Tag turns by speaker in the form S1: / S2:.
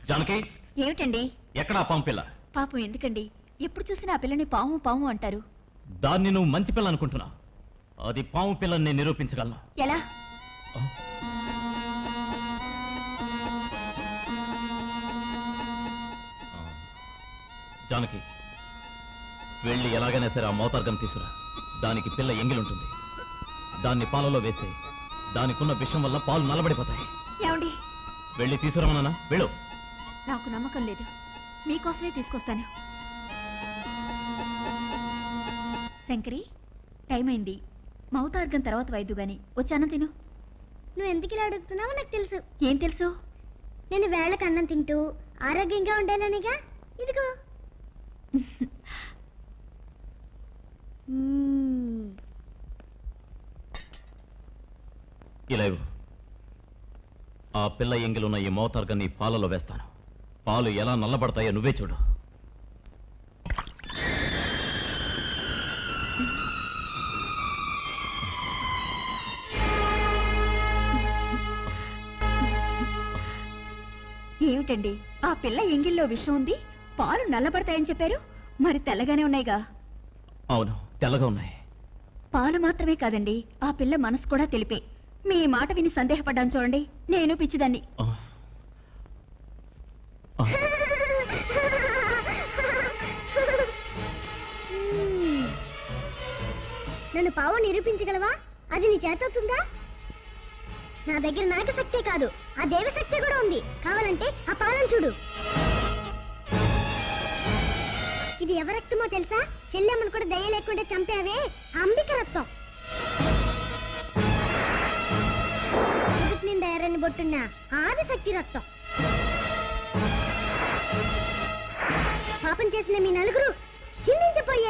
S1: జానకి
S2: ఏమిటండి
S1: ఎక్కడా పాము పిల్ల
S2: పాపం ఎందుకండి ఎప్పుడు చూసినా ఆ పిల్లని పాము పాము అంటారు
S1: దాన్ని నువ్వు మంచి పిల్ల అనుకుంటున్నా అది పాము పిల్లని నేను నిరూపించగలను
S2: ఎలా
S1: ఆ? ఆ. జానకి వెళ్ళి ఎలాగైనా సరే ఆ మోతార్గం తీసుకురా దానికి పిల్ల ఎంగిలుంటుంది దాన్ని పాలలో వేస్తే దానికున్న విషం వల్ల పాలు నల్లబడిపోతాయి
S2: ఏమండి
S1: వెళ్ళి తీసుకురామన్నా వెళ్ళు
S2: నాకు నమ్మకం లేదు మీకోసమే తీసుకొస్తాను శంకరి టైం అయింది మౌతార్గం తర్వాత వైద్యు గాని వచ్చాను తిను
S3: నువ్వు ఎందుకు ఇలా అడుగుతున్నావో నాకు తెలుసు
S2: ఏం తెలుసు
S3: నేను వేళకు అన్నం తింటూ ఆరోగ్యంగా ఉండాలనిగా ఇదిగో మ్మ్.
S1: ఇలా ఇవ్వు. ఆ పిల్ల ఎంగిలున్న ఈ మోతార్గం నీ పాలలో వేస్తాను పాలు ఎలా నల్లబడతాయో నువ్వే చూడు
S2: ఏమిటండి ఆ పిల్ల ఎంగిల్లో విషం ఉంది పాలు నల్లబడతాయని చెప్పారు మరి తెల్లగానే ఉన్నాయిగా
S1: అవును తెల్లగా ఉన్నాయి
S2: పాలు మాత్రమే కాదండి ఆ పిల్ల మనసు కూడా తెలిపే మీ మాట విని సందేహపడ్డాను చూడండి నేను పిచ్చిదాన్ని
S1: ఆ. ఆ.
S3: మ్మ్. నన్ను పావు నిరూపించగలవా అది నీ చేతవుతుందా నా దగ్గర నాక శక్తి కాదు ఆ దేవ శక్తి కూడా ఉంది కావాలంటే ఆ పాలను చూడు ఇది ఎవరి రక్తమో తెలుసా చెల్లెమ్మను కూడా దయ లేకుండా చంపావే ఆ అంబిక రక్తం ఎదుటి నిండా ఎర్రని బొట్టున్న ఆదిశక్తి రక్తం పాపం చేసిన మీ నలుగురు చిందించిపోయారు